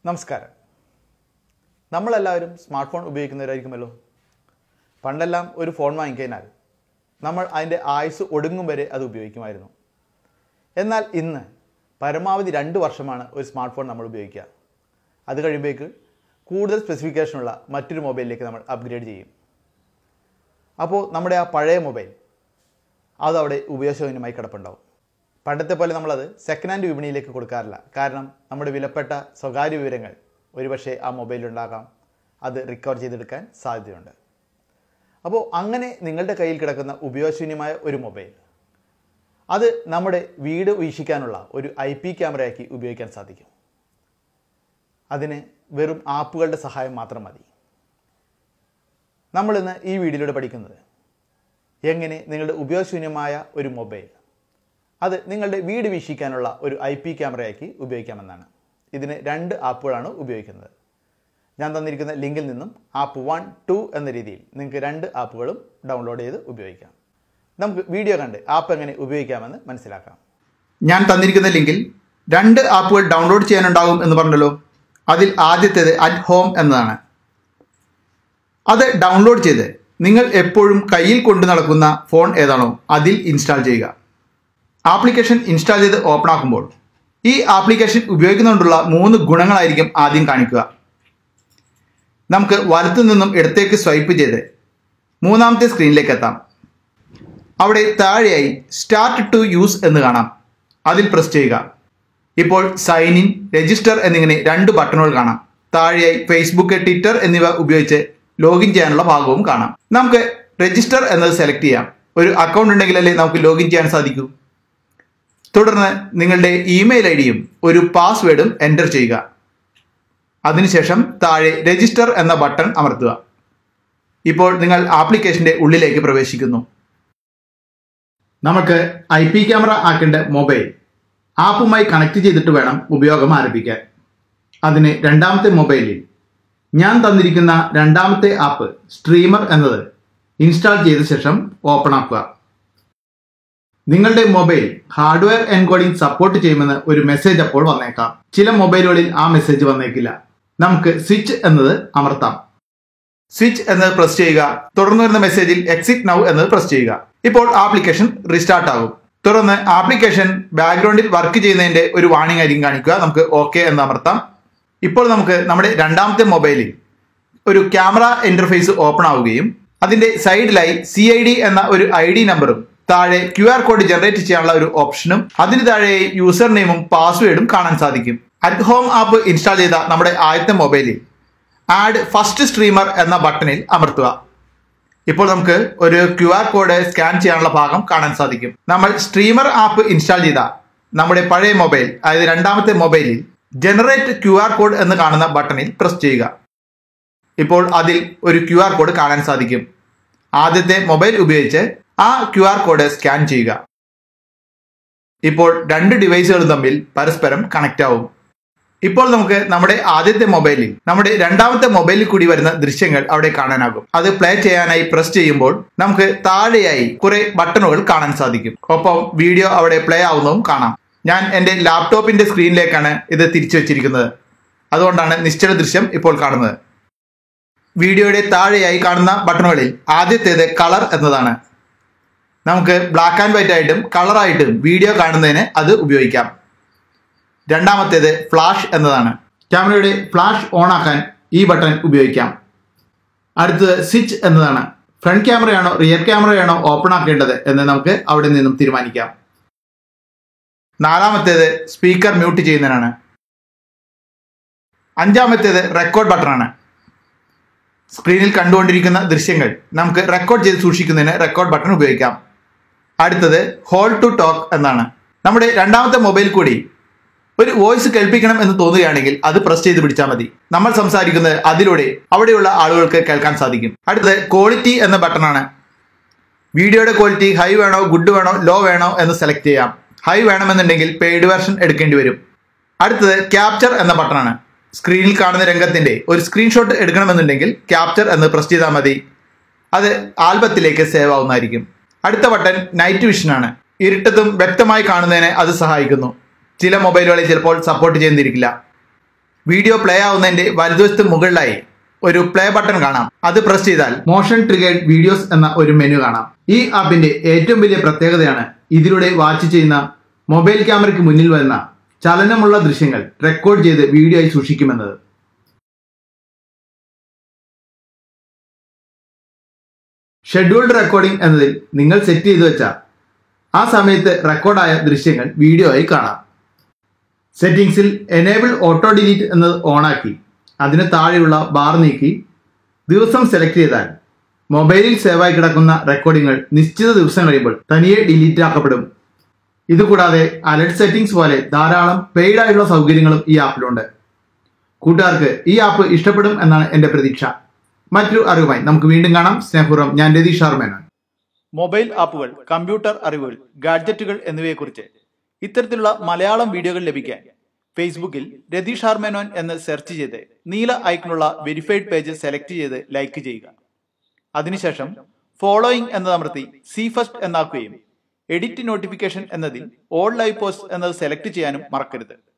നമസ്കാരം നമ്മളെല്ലാവരും smart phone ഉപയോഗിക്കുന്നവരായിരിക്കുമല്ലോ പണ്ടെല്ലാം ഒരു ഫോൺ വാങ്ങിക്കഴിഞ്ഞാൽ നമ്മൾ അതിൻ്റെ ആയുസ് ഒടുങ്ങും വരെ അത് ഉപയോഗിക്കുമായിരുന്നു എന്നാൽ ഇന്ന് പരമാവധി രണ്ട് വർഷമാണ് ഒരു സ്മാർട്ട് ഫോൺ നമ്മൾ ഉപയോഗിക്കുക അത് കഴിയുമ്പോഴേക്ക് കൂടുതൽ സ്പെസിഫിക്കേഷനുള്ള മറ്റൊരു മൊബൈലിലേക്ക് നമ്മൾ അപ്ഗ്രേഡ് ചെയ്യും അപ്പോൾ നമ്മുടെ ആ പഴയ മൊബൈൽ അതവിടെ ഉപയോഗശൂന്യമായി കിടപ്പുണ്ടാവും പണ്ടത്തെ പോലെ നമ്മളത് സെക്കൻഡ് ഹാൻഡ് വിപണിയിലേക്ക് കൊടുക്കാറില്ല കാരണം നമ്മുടെ വിലപ്പെട്ട സ്വകാര്യ വിവരങ്ങൾ ഒരുപക്ഷെ ആ മൊബൈലുണ്ടാകാം അത് റിക്കവർ ചെയ്തെടുക്കാൻ സാധ്യതയുണ്ട് അപ്പോൾ അങ്ങനെ നിങ്ങളുടെ കയ്യിൽ കിടക്കുന്ന ഉപയോഗശൂന്യമായ ഒരു മൊബൈൽ അത് നമ്മുടെ വീട് വീക്ഷിക്കാനുള്ള ഒരു ഐ പി ക്യാമറയാക്കി ഉപയോഗിക്കാൻ സാധിക്കും അതിന് വെറും ആപ്പുകളുടെ സഹായം മാത്രം മതി നമ്മളിന്ന് ഈ വീഡിയോയിലൂടെ പഠിക്കുന്നത് എങ്ങനെ നിങ്ങളുടെ ഉപയോഗശൂന്യമായ ഒരു മൊബൈൽ അത് നിങ്ങളുടെ വീട് വീക്ഷിക്കാനുള്ള ഒരു ഐ പി ക്യാമറയാക്കി ഉപയോഗിക്കാമെന്നാണ് ഇതിന് രണ്ട് ആപ്പുകളാണ് ഉപയോഗിക്കുന്നത് ഞാൻ തന്നിരിക്കുന്ന ലിങ്കിൽ നിന്നും ആപ്പ് വൺ ടു എന്ന രീതിയിൽ നിങ്ങൾക്ക് രണ്ട് ആപ്പുകളും ഡൗൺലോഡ് ചെയ്ത് ഉപയോഗിക്കാം നമുക്ക് വീഡിയോ കണ്ട് ആപ്പ് എങ്ങനെ ഉപയോഗിക്കാമെന്ന് മനസ്സിലാക്കാം ഞാൻ തന്നിരിക്കുന്ന ലിങ്കിൽ രണ്ട് ആപ്പുകൾ ഡൗൺലോഡ് ചെയ്യാനുണ്ടാകും എന്ന് പറഞ്ഞല്ലോ അതിൽ ആദ്യത്തേത് അറ്റ് ഹോം എന്നതാണ് അത് ഡൗൺലോഡ് ചെയ്ത് നിങ്ങൾ എപ്പോഴും കയ്യിൽ കൊണ്ടു നടക്കുന്ന ഫോൺ ഏതാണോ അതിൽ ഇൻസ്റ്റാൾ ചെയ്യുക ആപ്ലിക്കേഷൻ ഇൻസ്റ്റാൾ ചെയ്ത് ഓപ്പൺ ആക്കുമ്പോൾ ഈ ആപ്ലിക്കേഷൻ ഉപയോഗിക്കുന്നതുകൊണ്ടുള്ള മൂന്ന് ഗുണങ്ങളായിരിക്കും ആദ്യം കാണിക്കുക നമുക്ക് വലത്തു നിന്നും ഇടത്തേക്ക് സ്വൈപ്പ് ചെയ്ത് മൂന്നാമത്തെ സ്ക്രീനിലേക്ക് എത്താം അവിടെ താഴെയായി സ്റ്റാർട്ട് ടു യൂസ് എന്ന് കാണാം അതിൽ പ്രസ് ചെയ്യുക ഇപ്പോൾ സൈൻ ഇൻ രജിസ്റ്റർ എന്നിങ്ങനെ രണ്ട് ബട്ടണുകൾ കാണാം താഴെയായി ഫേസ്ബുക്ക് ട്വിറ്റർ എന്നിവ ഉപയോഗിച്ച് ലോഗിൻ ചെയ്യാനുള്ള ഭാഗവും കാണാം നമുക്ക് രജിസ്റ്റർ എന്നത് സെലക്ട് ചെയ്യാം ഒരു അക്കൗണ്ട് ഉണ്ടെങ്കിലല്ലേ നമുക്ക് ലോഗിൻ ചെയ്യാൻ സാധിക്കൂ തുടർന്ന് നിങ്ങളുടെ ഇമെയിൽ ഐ ഡിയും ഒരു പാസ്വേഡും എൻ്റർ ചെയ്യുക അതിനുശേഷം താഴെ രജിസ്റ്റർ എന്ന ബട്ടൺ അമർത്തുക ഇപ്പോൾ നിങ്ങൾ ആപ്ലിക്കേഷന്റെ ഉള്ളിലേക്ക് പ്രവേശിക്കുന്നു നമുക്ക് ഐ പി ക്യാമറ ആക്കേണ്ട മൊബൈൽ ആപ്പുമായി കണക്ട് ചെയ്തിട്ട് വേണം ഉപയോഗം ആരംഭിക്കാൻ അതിന് രണ്ടാമത്തെ മൊബൈലിൽ ഞാൻ തന്നിരിക്കുന്ന രണ്ടാമത്തെ ആപ്പ് സ്ട്രീമർ എന്നത് ഇൻസ്റ്റാൾ ചെയ്ത ശേഷം ഓപ്പൺ ആക്കുക നിങ്ങളുടെ മൊബൈൽ ഹാർഡ്വെയർ എൻകോഡിംഗ് സപ്പോർട്ട് ചെയ്യുമെന്ന് ഒരു മെസ്സേജ് അപ്പോൾ വന്നേക്കാം ചില മൊബൈലുകളിൽ ആ മെസ്സേജ് വന്നേക്കില്ല നമുക്ക് സ്വിച്ച് എന്നത് അമർത്താം സ്വിച്ച് എന്നത് പ്രസ് ചെയ്യുക തുടർന്ന് വരുന്ന മെസ്സേജിൽ എക്സിറ്റ് നൗ എന്നത് പ്രസ് ചെയ്യുക ഇപ്പോൾ ആപ്ലിക്കേഷൻ റീസ്റ്റാർട്ട് ആകും തുടർന്ന് ആപ്ലിക്കേഷൻ ബാക്ക്ഗ്രൗണ്ടിൽ വർക്ക് ചെയ്യുന്നതിന്റെ ഒരു വാണിംഗ് ആയിരിക്കും കാണിക്കുക നമുക്ക് ഓക്കെ എന്ന് അമർത്താം ഇപ്പോൾ നമുക്ക് നമ്മുടെ രണ്ടാമത്തെ മൊബൈലിൽ ഒരു ക്യാമറ ഇന്റർഫേസ് ഓപ്പൺ ആവുകയും അതിന്റെ സൈഡിലായി സി ഐ ഡി എന്ന ഒരു ഐ ഡി നമ്പറും താഴെ ക്യു ആർ കോഡ് ജനറേറ്റ് ചെയ്യാനുള്ള ഒരു ഓപ്ഷനും അതിന് താഴെ യൂസർ നെയിമും പാസ്വേഡും കാണാൻ സാധിക്കും അറ്റ് ഹോം ആപ്പ് ഇൻസ്റ്റാൾ ചെയ്ത നമ്മുടെ ആദ്യത്തെ മൊബൈലിൽ ആഡ് ഫസ്റ്റ് സ്ട്രീമർ എന്ന ബട്ടണിൽ അമർത്തുക ഇപ്പോൾ നമുക്ക് ഒരു ക്യു ആർ കോഡ് സ്കാൻ ചെയ്യാനുള്ള ഭാഗം കാണാൻ സാധിക്കും നമ്മൾ സ്ട്രീമർ ആപ്പ് ഇൻസ്റ്റാൾ ചെയ്ത നമ്മുടെ പഴയ മൊബൈൽ അതായത് രണ്ടാമത്തെ മൊബൈലിൽ ജനറേറ്റ് ക്യു ആർ കോഡ് എന്ന് കാണുന്ന ബട്ടണിൽ പ്രസ് ചെയ്യുക ഇപ്പോൾ അതിൽ ഒരു ക്യു ആർ കോഡ് കാണാൻ സാധിക്കും ആദ്യത്തെ മൊബൈൽ ഉപയോഗിച്ച് ആ ക്യു ആർ കോഡ് സ്കാൻ ചെയ്യുക ഇപ്പോൾ രണ്ട് ഡിവൈസുകളും തമ്മിൽ പരസ്പരം കണക്റ്റ് ആവും ഇപ്പോൾ നമുക്ക് നമ്മുടെ ആദ്യത്തെ മൊബൈലിൽ നമ്മുടെ രണ്ടാമത്തെ മൊബൈലിൽ കൂടി വരുന്ന ദൃശ്യങ്ങൾ അവിടെ കാണാനാകും അത് പ്ലേ ചെയ്യാനായി പ്രസ് ചെയ്യുമ്പോൾ നമുക്ക് താഴെയായി കുറെ ബട്ടണുകൾ കാണാൻ സാധിക്കും ഒപ്പം വീഡിയോ അവിടെ പ്ലേ ആവുന്നതും കാണാം ഞാൻ എൻ്റെ ലാപ്ടോപ്പിന്റെ സ്ക്രീനിലേക്കാണ് ഇത് തിരിച്ചു വെച്ചിരിക്കുന്നത് അതുകൊണ്ടാണ് നിശ്ചല ദൃശ്യം ഇപ്പോൾ കാണുന്നത് വീഡിയോയുടെ താഴെയായി കാണുന്ന ബട്ടണുകളിൽ ആദ്യത്തേത് കളർ എന്നതാണ് നമുക്ക് ബ്ലാക്ക് ആൻഡ് വൈറ്റ് ആയിട്ടും കളറായിട്ടും വീഡിയോ കാണുന്നതിന് അത് ഉപയോഗിക്കാം രണ്ടാമത്തേത് ഫ്ലാഷ് എന്നതാണ് ക്യാമറയുടെ ഫ്ലാഷ് ഓൺ ആക്കാൻ ഈ ബട്ടൺ ഉപയോഗിക്കാം അടുത്തത് സ്വിച്ച് എന്നതാണ് ഫ്രണ്ട് ക്യാമറയാണോ റിയർ ക്യാമറയാണോ ഓപ്പൺ ആക്കേണ്ടത് എന്ന് നമുക്ക് അവിടെ നിന്നും തീരുമാനിക്കാം നാലാമത്തേത് സ്പീക്കർ മ്യൂട്ട് ചെയ്യുന്നതിനാണ് അഞ്ചാമത്തേത് റെക്കോർഡ് ബട്ടണാണ് സ്ക്രീനിൽ കണ്ടുകൊണ്ടിരിക്കുന്ന ദൃശ്യങ്ങൾ നമുക്ക് റെക്കോർഡ് ചെയ്ത് സൂക്ഷിക്കുന്നതിന് റെക്കോർഡ് ബട്ടൺ ഉപയോഗിക്കാം അടുത്തത് ഹോൾ ടു ടോക്ക് എന്നാണ് നമ്മുടെ രണ്ടാമത്തെ മൊബൈൽ കൂടി ഒരു വോയിസ് കേൾപ്പിക്കണം എന്ന് തോന്നുകയാണെങ്കിൽ അത് പ്രസ് ചെയ്ത് പിടിച്ചാൽ മതി നമ്മൾ സംസാരിക്കുന്നത് അതിലൂടെ അവിടെയുള്ള ആളുകൾക്ക് കേൾക്കാൻ സാധിക്കും അടുത്തത് ക്വാളിറ്റി എന്ന ബട്ടണാണ് വീഡിയോയുടെ ക്വാളിറ്റി ഹൈ വേണോ ഗുഡ് വേണോ ലോ വേണോ എന്ന് സെലക്ട് ചെയ്യാം ഹൈ വേണമെന്നുണ്ടെങ്കിൽ പെയ്ഡ് വെർഷൻ എടുക്കേണ്ടി വരും അടുത്തത് ക്യാപ്ചർ എന്ന ബട്ടണാണ് സ്ക്രീനിൽ കാണുന്ന രംഗത്തിന്റെ ഒരു സ്ക്രീൻഷോട്ട് എടുക്കണമെന്നുണ്ടെങ്കിൽ ക്യാപ്ചർ എന്ന് പ്രസ് ചെയ്താൽ മതി അത് ആൽബത്തിലേക്ക് സേവ് ആവുന്നതായിരിക്കും അടുത്ത ബട്ടൺ നൈറ്റ് വിഷനാണ് ഇരുട്ടത്തും വ്യക്തമായി കാണുന്നതിന് അത് സഹായിക്കുന്നു ചില മൊബൈലുകളിൽ ചിലപ്പോൾ സപ്പോർട്ട് ചെയ്യുന്നിരിക്കില്ല വീഡിയോ പ്ലേ ആവുന്നതിന്റെ വലതുവശത്ത് മുകളിലായി ഒരു പ്ലേ ബട്ടൺ കാണാം അത് പ്രസ് ചെയ്താൽ മോഷൻ ട്രിഗേർഡ് വീഡിയോസ് എന്ന ഒരു മെനു കാണാം ഈ ആപ്പിന്റെ ഏറ്റവും വലിയ പ്രത്യേകതയാണ് ഇതിലൂടെ വാച്ച് ചെയ്യുന്ന മൊബൈൽ ക്യാമറയ്ക്ക് മുന്നിൽ വരുന്ന ചലനമുള്ള ദൃശ്യങ്ങൾ റെക്കോർഡ് ചെയ്ത് വീഡിയോ ആയി സൂക്ഷിക്കുമെന്നത് ഷെഡ്യൂൾഡ് റെക്കോർഡിംഗ് എന്നതിൽ നിങ്ങൾ സെറ്റ് ചെയ്തു വെച്ച ആ സമയത്ത് റെക്കോർഡായ ദൃശ്യങ്ങൾ വീഡിയോ ആയി കാണാം സെറ്റിംഗ്സിൽ എനേബിൾ ഓട്ടോ ഡിലീറ്റ് എന്നത് ഓണാക്കി അതിന് താഴെയുള്ള ബാർ നീക്കി ദിവസം സെലക്ട് ചെയ്താൽ മൊബൈലിൽ സേവായി കിടക്കുന്ന റെക്കോർഡിങ്ങൾ നിശ്ചിത ദിവസം കഴിയുമ്പോൾ തനിയെ ഡിലീറ്റ് ആക്കപ്പെടും ഇതുകൂടാതെ അലർട്ട് സെറ്റിംഗ്സ് പോലെ ധാരാളം പെയ്ഡ് ആയിട്ടുള്ള സൗകര്യങ്ങളും ഈ ആപ്പിലുണ്ട് കൂട്ടുകാർക്ക് ഈ ആപ്പ് ഇഷ്ടപ്പെടും എന്നാണ് എൻ്റെ പ്രതീക്ഷ മറ്റൊരു അറിവുമായി നമുക്ക് വീണ്ടും കാണാം സ്നേഹപൂർവ്വം ഞാൻ രതീഷ് ആർമേനോൻ മൊബൈൽ ആപ്പുകൾ കമ്പ്യൂട്ടർ അറിവുകൾ ഗാഡ്ജറ്റുകൾ എന്നിവയെക്കുറിച്ച് ഇത്തരത്തിലുള്ള മലയാളം വീഡിയോകൾ ലഭിക്കാൻ ഫേസ്ബുക്കിൽ രതീഷ് ആർമേനോൻ എന്ന് സെർച്ച് ചെയ്ത് നീല ഐക്കണുള്ള വെരിഫൈഡ് പേജ് സെലക്ട് ചെയ്ത് ലൈക്ക് ചെയ്യുക അതിനുശേഷം ഫോളോയിങ് എന്നത് അമർത്തി സി ഫസ്റ്റ് എന്നാക്കുകയും എഡിറ്റ് നോട്ടിഫിക്കേഷൻ എന്നതിൽ ഓൾ ലൈവ് പോസ്റ്റ് എന്നത് സെലക്ട് ചെയ്യാനും മറക്കരുത്